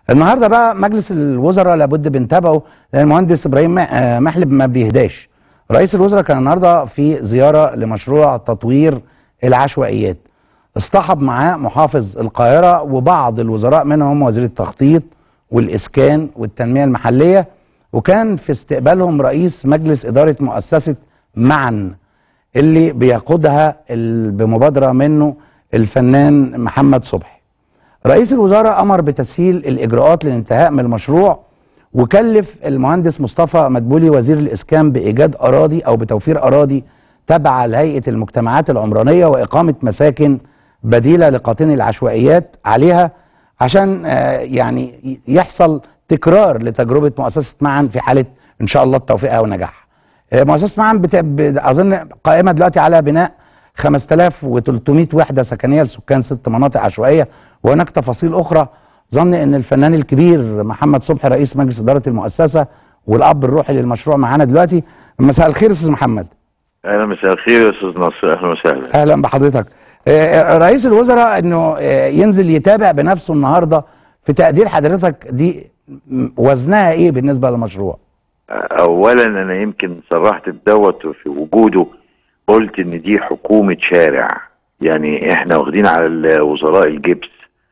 النهارده بقى مجلس الوزراء لابد بنتابعه لان المهندس ابراهيم مح- آه، محلب ما بيهداش رئيس الوزراء كان النهارده في زياره لمشروع تطوير العشوائيات اصطحب معاه محافظ القاهره وبعض الوزراء منهم وزير التخطيط والاسكان والتنميه المحليه وكان في استقبالهم رئيس مجلس اداره مؤسسه معا اللي بيقودها ال- بمبادره منه الفنان محمد صبحي رئيس الوزراء امر بتسهيل الاجراءات للانتهاء من المشروع وكلف المهندس مصطفى مدبولي وزير الاسكان بايجاد اراضي او بتوفير اراضي تابعه لهيئه المجتمعات العمرانيه واقامه مساكن بديله لقاطني العشوائيات عليها عشان آه، يعني يحصل تكرار لتجربه مؤسسه معا في حاله ان شاء الله التوفيق ونجاحها. آه، مؤسسه معا بت... ب- اظن قائمه دلوقتي على بناء 5300 وحده سكنيه لسكان ست مناطق عشوائيه وهناك تفاصيل اخرى ظن ان الفنان الكبير محمد صبحي رئيس مجلس اداره المؤسسه والاب الروحي للمشروع معانا دلوقتي مساء الخير استاذ محمد اهلا مساء الخير يا استاذ نصر اهلا وسهلا اهلا بحضرتك آه، رئيس الوزراء انه آه، ينزل يتابع بنفسه النهارده في تقدير حضرتك دي م- وزنها ايه بالنسبه للمشروع اولا انا يمكن صرحت بدوت في وجوده قلت ان دي حكومه شارع يعني احنا واخدين على الوزراء الجبس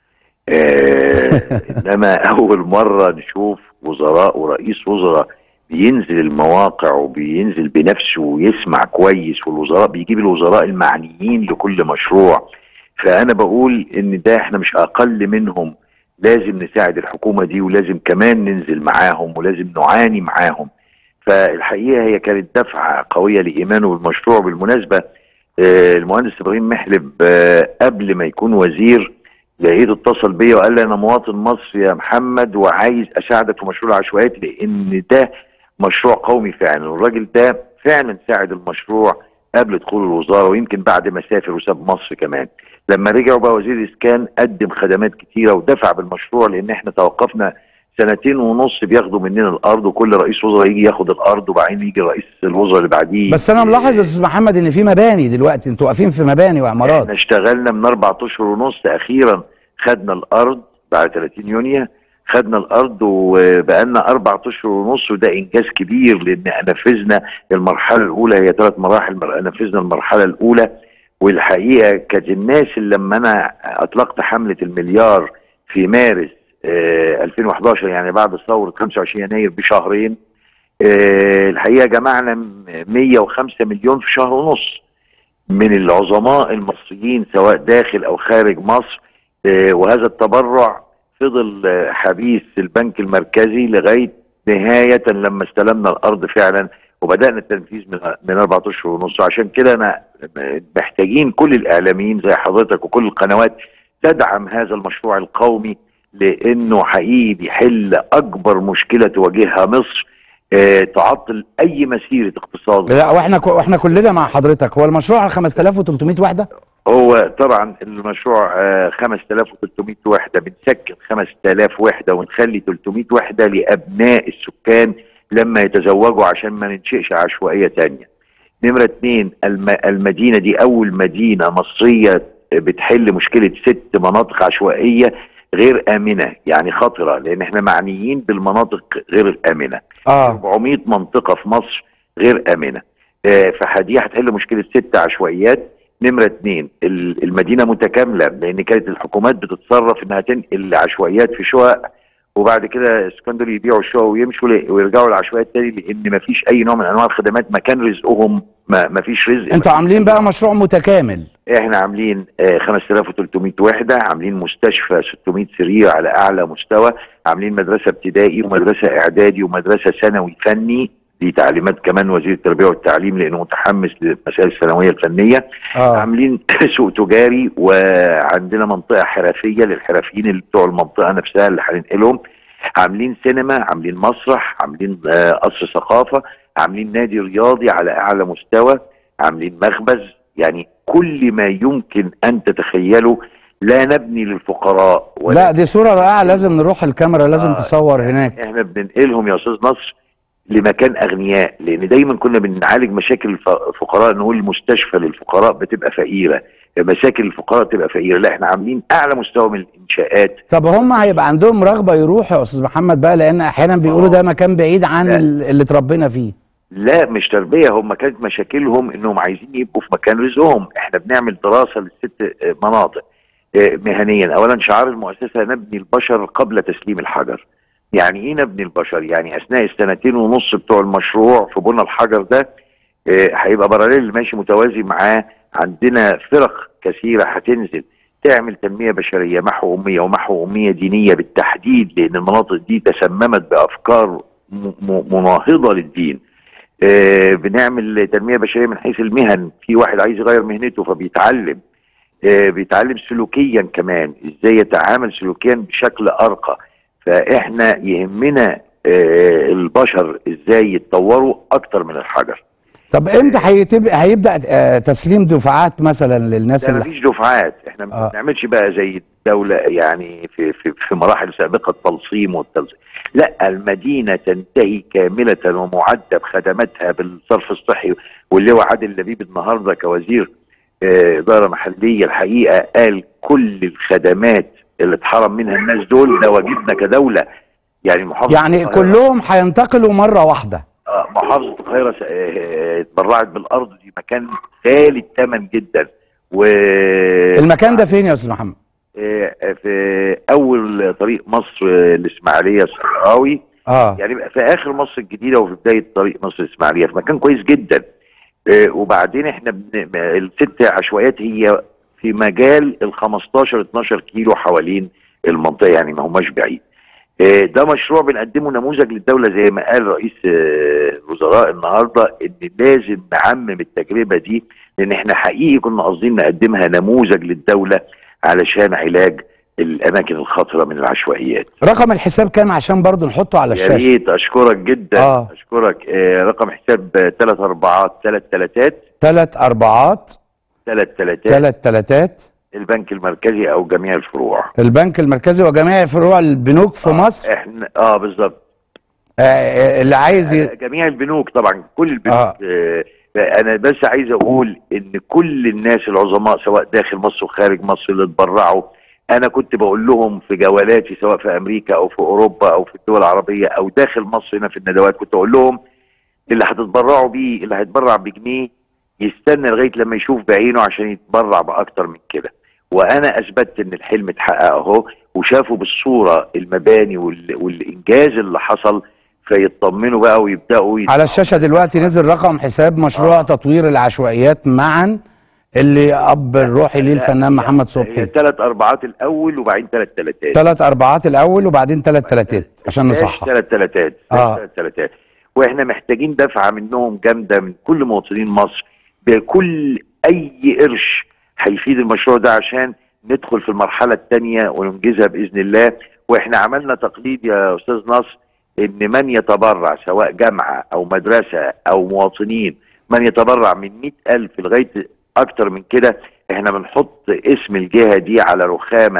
آه انما اول مره نشوف وزراء ورئيس وزراء بينزل المواقع وبينزل بنفسه ويسمع كويس والوزراء بيجيب الوزراء المعنيين لكل مشروع فانا بقول ان ده احنا مش اقل منهم لازم نساعد الحكومه دي ولازم كمان ننزل معاهم ولازم نعاني معاهم فالحقيقه هي كانت دفعه قويه لايمانه بالمشروع بالمناسبه آه، المهندس ابراهيم محلب آه، قبل ما يكون وزير لقيته اتصل بيا وقال لي انا مواطن مصري يا محمد وعايز اساعدك في مشروع العشوائيات لان ده مشروع قومي فعلا والراجل ده فعلا ساعد المشروع قبل دخول الوزاره ويمكن بعد ما سافر وساب مصر كمان لما رجع وبقى وزير الاسكان قدم خدمات كتيره ودفع بالمشروع لان احنا توقفنا سنتين ونص بياخدوا مننا الارض وكل رئيس وزراء يجي ياخد الارض وبعدين يجي رئيس الوزراء اللي بعديه بس انا ملاحظ يا استاذ محمد ان في مباني دلوقتي انتوا واقفين في مباني وعمارات احنا اشتغلنا من اربع اشهر ونص اخيرا خدنا الارض بعد 30 يونيو خدنا الارض وبقالنا اربع اشهر ونص وده انجاز كبير لان نفذنا المرحله الاولى هي ثلاث مراحل مر- نفذنا المرحله الاولى والحقيقه كانت الناس اللي لما انا اطلقت حمله المليار في مارس آه 2011 يعني بعد ثوره 25 يناير بشهرين آه الحقيقه جمعنا م- 105 مليون في شهر ونص من العظماء المصريين سواء داخل او خارج مصر آه، وهذا التبرع فضل آه، حبيس البنك المركزي لغايه نهايه لما استلمنا الارض فعلا وبدانا التنفيذ من من اربع اشهر ونص عشان كده انا محتاجين كل الاعلاميين زي حضرتك وكل القنوات تدعم هذا المشروع القومي لانه حقيقي بيحل اكبر مشكله تواجهها مصر آه، تعطل اي مسيره اقتصاد لا واحنا كو- واحنا كلنا مع حضرتك هو المشروع على 5300 وحده هو طبعا المشروع آه، 5300 وحده بنسكن 5000 وحده ونخلي 300 وحده لابناء السكان لما يتزوجوا عشان ما ننشئش عشوائيه تانية. نمره اثنين الم- المدينه دي اول مدينه مصريه بتحل مشكله ست مناطق عشوائيه غير امنه يعني خطره لان احنا معنيين بالمناطق غير الامنه. اه 400 منطقه في مصر غير امنه آه، فدي هتحل مشكله ست عشوائيات نمره اثنين ال- المدينه متكامله لان كانت الحكومات بتتصرف انها تنقل العشوائيات في شقق وبعد كده السكان دول يبيعوا الشقق ويمشوا ل- ويرجعوا للعشوائيات تاني لان ما فيش اي نوع من انواع الخدمات مكان رزقهم ما, ما فيش رزق انتوا عاملين بقى مشروع متكامل احنا عاملين آه، 5300 وحده عاملين مستشفى 600 سرير على اعلى مستوى عاملين مدرسه ابتدائي ومدرسه اعدادي ومدرسه ثانوي فني دي تعليمات كمان وزير التربيه والتعليم لانه متحمس للمسائل الثانويه الفنيه اه عاملين سوق تجاري وعندنا منطقه حرفيه للحرفيين اللي بتوع المنطقه نفسها اللي هننقلهم عاملين سينما عاملين مسرح عاملين آه، قصر ثقافه عاملين نادي رياضي على اعلى مستوى عاملين مخبز يعني كل ما يمكن ان تتخيله لا نبني للفقراء لا دي صوره رائعه لازم نروح الكاميرا لازم آه، تصور هناك احنا بننقلهم يا استاذ نصر لمكان اغنياء لان دايما كنا بنعالج مشاكل الف- الفقراء نقول المستشفى للفقراء بتبقى فقيره مساكن الفقراء تبقى فقيره لا احنا عاملين اعلى مستوى من الانشاءات طب هم هيبقى عندهم رغبه يروحوا يا استاذ محمد بقى لان احيانا بيقولوا آه. ده مكان بعيد عن لا. ال- اللي اتربينا فيه لا مش تربيه هم كانت مشاكلهم انهم عايزين يبقوا في مكان رزقهم احنا بنعمل دراسه للست آه، مناطق آه، مهنيا اولا شعار المؤسسه نبني البشر قبل تسليم الحجر يعني ايه نبني البشر يعني اثناء السنتين ونص بتوع المشروع في بنى الحجر ده آه، هيبقى باراليل ماشي متوازي معاه عندنا فرق كثيره هتنزل تعمل تنميه بشريه محو اميه ومحو اميه دينيه بالتحديد لان المناطق دي تسممت بافكار م- م- مناهضه للدين آه، بنعمل تنميه بشريه من حيث المهن في واحد عايز يغير مهنته فبيتعلم آه، بيتعلم سلوكيا كمان ازاي يتعامل سلوكيا بشكل ارقى فاحنا يهمنا آه، البشر ازاي يتطوروا اكتر من الحجر طب امتى هيتب- هيبدا آه، تسليم دفعات مثلا للناس لا اللي مفيش دفعات احنا ما آه. بنعملش بقى زي الدولة يعني في في في مراحل سابقة التلصيم والتلصيم لا المدينة تنتهي كاملة ومعدة بخدماتها بالصرف الصحي واللي هو عادل لبيب النهارده كوزير آه، إدارة محلية الحقيقة قال كل الخدمات اللي اتحرم منها الناس دول ده واجبنا كدولة يعني محافظة يعني القاهرة- كلهم هينتقلوا مره واحده آه، محافظة القاهرة س- آه، اتبرعت بالأرض دي مكان غالي الثمن جدا و المكان ده فين يا استاذ محمد آه، في اول طريق مصر آه، الاسماعيليه الصحراوي اه يعني بقى في اخر مصر الجديده وفي بدايه طريق مصر الاسماعيليه في مكان كويس جدا آه، وبعدين احنا بن... الست عشوائيات هي في مجال ال 15 12 كيلو حوالين المنطقه يعني ما هماش بعيد آه، ده مشروع بنقدمه نموذج للدوله زي ما قال رئيس آه، الوزراء النهارده ان لازم نعمم التجربه دي لان احنا حقيقي كنا قاصدين نقدمها نموذج للدوله علشان علاج الاماكن الخطره من العشوائيات رقم الحساب كام عشان برضو نحطه على يا الشاشه ريت اشكرك جدا آه. اشكرك آه رقم حساب ثلاث اربعات ثلاث ثلاثات ثلاث اربعات ثلاث ثلاثات ثلاث ثلاثات البنك المركزي او جميع الفروع البنك المركزي وجميع فروع البنوك في آه، مصر احنا اه بالظبط آه اللي عايز ي... آه، جميع البنوك طبعا كل البنوك آه. آه. انا بس عايز اقول ان كل الناس العظماء سواء داخل مصر وخارج مصر اللي اتبرعوا انا كنت بقول لهم في جولاتي سواء في امريكا او في اوروبا او في الدول العربيه او داخل مصر هنا في الندوات كنت اقول لهم اللي هتتبرعوا بيه اللي هيتبرع بجنيه يستنى لغايه لما يشوف بعينه عشان يتبرع باكتر من كده وانا اثبتت ان الحلم اتحقق اهو وشافوا بالصوره المباني وال... والانجاز اللي حصل فيطمنوا بقى ويبداوا يت... على الشاشه دلوقتي نزل رقم حساب مشروع آه. تطوير العشوائيات معا اللي اب الروحي ليه الفنان محمد صبحي ثلاث اربعات الاول وبعدين ثلاث ثلاثات ثلاث اربعات الاول وبعدين ثلاث ثلاثات عشان نصحح ثلاث ثلاثات آه. ثلاث ثلاثات واحنا محتاجين دفعه منهم جامده من كل مواطنين مصر بكل اي قرش هيفيد المشروع ده عشان ندخل في المرحله الثانيه وننجزها باذن الله واحنا عملنا تقليد يا استاذ نصر ان من يتبرع سواء جامعه او مدرسه او مواطنين من يتبرع من مئة ألف لغايه اكتر من كده احنا بنحط اسم الجهه دي على رخامه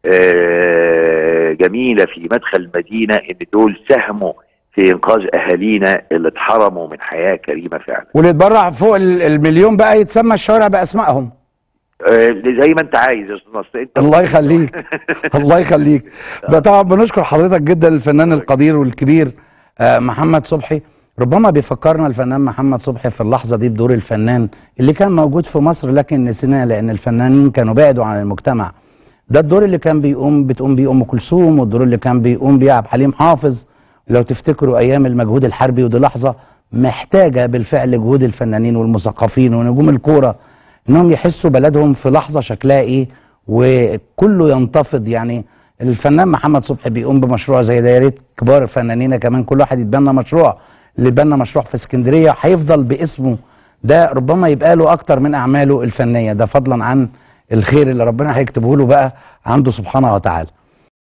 آه، جميله في مدخل المدينه ان دول ساهموا في انقاذ اهالينا اللي اتحرموا من حياه كريمه فعلا واللي اتبرع فوق ال- المليون بقى يتسمى الشوارع باسمائهم آه، زي ما انت عايز يا استاذ نصر انت الله يخليك الله يخليك ده طبعا بنشكر حضرتك جدا الفنان القدير والكبير آه، محمد صبحي ربما بيفكرنا الفنان محمد صبحي في اللحظه دي بدور الفنان اللي كان موجود في مصر لكن نسيناه لان الفنانين كانوا بعدوا عن المجتمع ده الدور اللي كان بيقوم بتقوم بيه ام كلثوم والدور اللي كان بيقوم بيه عبد الحليم حافظ لو تفتكروا ايام المجهود الحربي ودي لحظه محتاجه بالفعل جهود الفنانين والمثقفين ونجوم الكوره انهم يحسوا بلدهم في لحظه شكلها ايه وكله ينتفض يعني الفنان محمد صبحي بيقوم بمشروع زي ده يا ريت كبار الفنانين كمان كل واحد يتبنى مشروع اللي بنى مشروع في اسكندريه هيفضل باسمه ده ربما يبقى له اكتر من اعماله الفنيه ده فضلا عن الخير اللي ربنا هيكتبه له بقى عنده سبحانه وتعالى